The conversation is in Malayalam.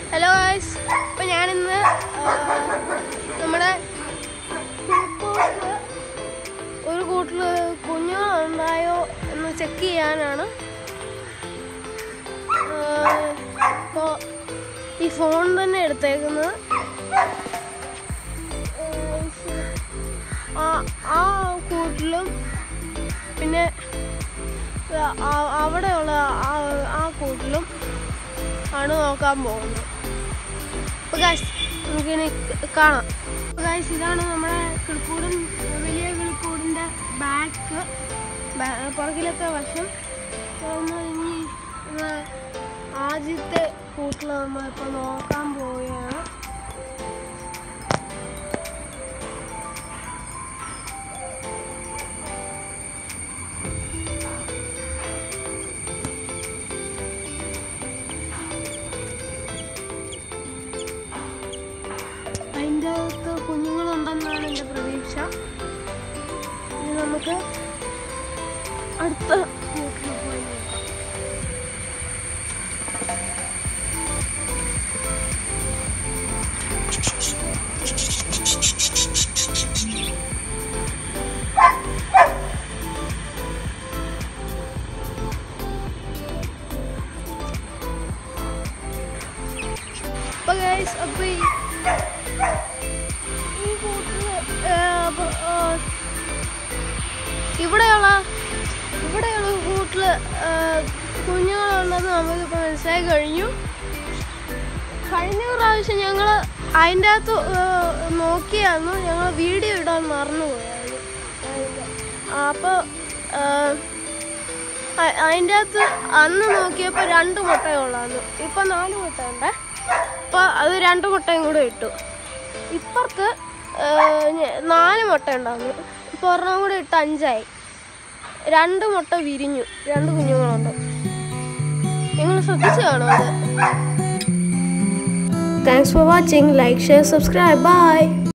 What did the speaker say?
ഹലോ ഗായ്സ് ഇപ്പം ഞാനിന്ന് ആ, നമ്മുടെ കുളിപ്പോട്ട് ഒരു കൂട്ടിൽ കുഞ്ഞുങ്ങളുണ്ടായോ എന്ന് ചെക്ക് ചെയ്യാനാണ് ഇപ്പോൾ ഈ ഫോൺ തന്നെ എടുത്തേക്കുന്നത് ആ ആ കൂട്ടിലും പിന്നെ ആ- അവിടെയുള്ള ആ ആ കൂട്ടിലും ആണ് നോക്കാൻ പോകുന്നത് അപ്പോൾ ഗായ്സ് നമുക്കിനി കാണാം അപ്പോൾ ഗായ്സ് ഇതാണ് നമ്മുടെ കിളിക്കൂടും വലിയ കിളിക്കൂടിൻ്റെ ബാക്ക് പുറകിലത്തെ വശം ഒന്ന് ഇനി ഉള്ള ആദ്യത്തെ കൂട്ടിൽ നമ്മളിപ്പോൾ നോക്കാൻ പോവുകയാണ് അതിൻ്റെ അകത്ത് കുഞ്ഞുങ്ങളുണ്ടെന്നാണ് എൻ്റെ പ്രതീക്ഷ ഇനി നമുക്ക് അടുത്ത കൂട്ടിൽ പോയി നോക്കാം അപ്പൊ ഗൈസ് അപ്പൊ ഈ ഈ കൂട്ടില് ഇവിടെയുള്ള ഇവിടെയുള്ള കൂട്ടില് ആ, കുഞ്ഞുങ്ങളുണ്ടെന്ന് നമുക്കിപ്പോൾ മനസ്സിലായി കഴിഞ്ഞു കഴിഞ്ഞ പ്രാവശ്യം ഞങ്ങൾ അതിൻ്റെ അകത്ത് ആ, നോക്കിയായിരുന്നു ഞങ്ങൾ വീഡിയോ ഇടാൻ മറന്നുപോയായിരുന്നു അപ്പോൾ അതിൻ്റെ അകത്ത് അന്ന് നോക്കിയപ്പോൾ രണ്ട് മുട്ടയുള്ളായിരുന്നു ഇപ്പം നാല് മുട്ട ഉണ്ട് അപ്പോൾ അത് രണ്ട് മുട്ടയും കൂടെ ഇട്ടു ഇപ്പുറത്ത് ആ, ഞ- നാല് മുട്ട ഉണ്ടായിരുന്നു ഇപ്പോൾ ഒരെണ്ണം കൂടെ ഇട്ട് അഞ്ചായി രണ്ട് മുട്ട വിരിഞ്ഞു രണ്ട് കുഞ്ഞുങ്ങളുണ്ട് നിങ്ങൾ ശ്രദ്ധിച്ചു കാണോ അത് thanks for watching like share subscribe by